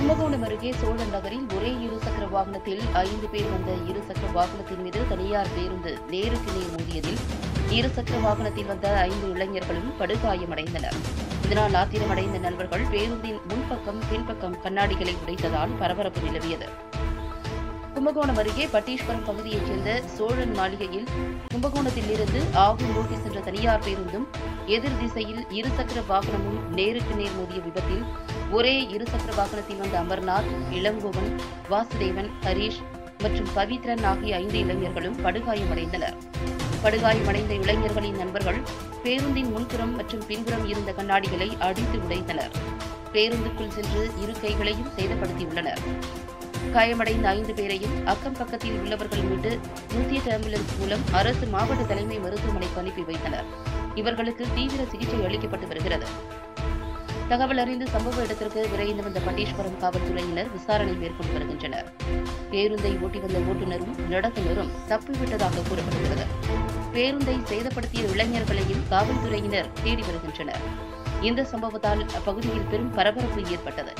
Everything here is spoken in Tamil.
கும்பகோணம் அருகே சோழன் நகரில் ஒரே இருசக்கர வாகனத்தில் ஐந்து பேர் வந்த இருசக்கர வாகனத்தின் மீது தனியார் பேருந்து நேருக்கு நேர் மோதியதில் இருசக்கர வாகனத்தில் வந்த ஐந்து இளைஞர்களும் படுகாயமடைந்தனர் இதனால் ஆத்திரமடைந்த நண்பர்கள் பேருந்தின் முன்பக்கம் பின்பக்கம் கண்ணாடிகளை உடைத்ததால் பரபரப்பு நிலவியது கும்பகோணம் அருகே பட்டீஸ்வரம் பகுதியைச் சேர்ந்த சோழன் மாளிகையில் கும்பகோணத்தில் இருந்து ஆகூர் நோக்கி சென்ற தனியார் பேருந்தும் எதிர் திசையில் இருசக்கர வாகனமும் நேருக்கு நேர் மோதிய விபத்தில் ஒரே இருசக்கர வாகனத்தில் வந்த அமர்நாத் இளங்கோவன் வாசுதேவன் ஹரீஷ் மற்றும் பவித்ரன் ஆகிய ஐந்து இளைஞர்களும் படுகாயமடைந்தனர் படுகாயமடைந்த இளைஞர்களின் நண்பர்கள் பேருந்தின் முன்புறம் மற்றும் பின்புறம் இருந்த கண்ணாடிகளை அடித்து உடைத்தனர் பேருந்துக்குள் சென்று இரு கைகளையும் சேதப்படுத்தியுள்ளனர் காயமடைந்த ஐந்து பேரையும் அக்கம் பக்கத்தில் உள்ளவர்கள் மீட்டு நூத்தி எட்டு ஆம்புலன்ஸ் மூலம் அரசு மாவட்ட தலைமை மருத்துவமனைக்கு அனுப்பி வைத்தனர் இவர்களுக்கு தீவிர சிகிச்சை அளிக்கப்பட்டு வருகிறது தகவல் அறிந்து சம்பவ இடத்திற்கு விரைந்து வந்த பட்டீஸ்வரம் காவல்துறையினர் விசாரணை மேற்கொண்டு வருகின்றனர் பேருந்தை ஓட்டி வந்த ஓட்டுநரும் நடத்துனரும் தப்பிவிட்டதாக கூறப்படுகிறது பேருந்தை சேதப்படுத்திய இளைஞர்களையும் காவல்துறையினர் தேடி வருகின்றனர் இந்த சம்பவத்தால் அப்பகுதியில் பெரும் பரபரப்பு ஏற்பட்டது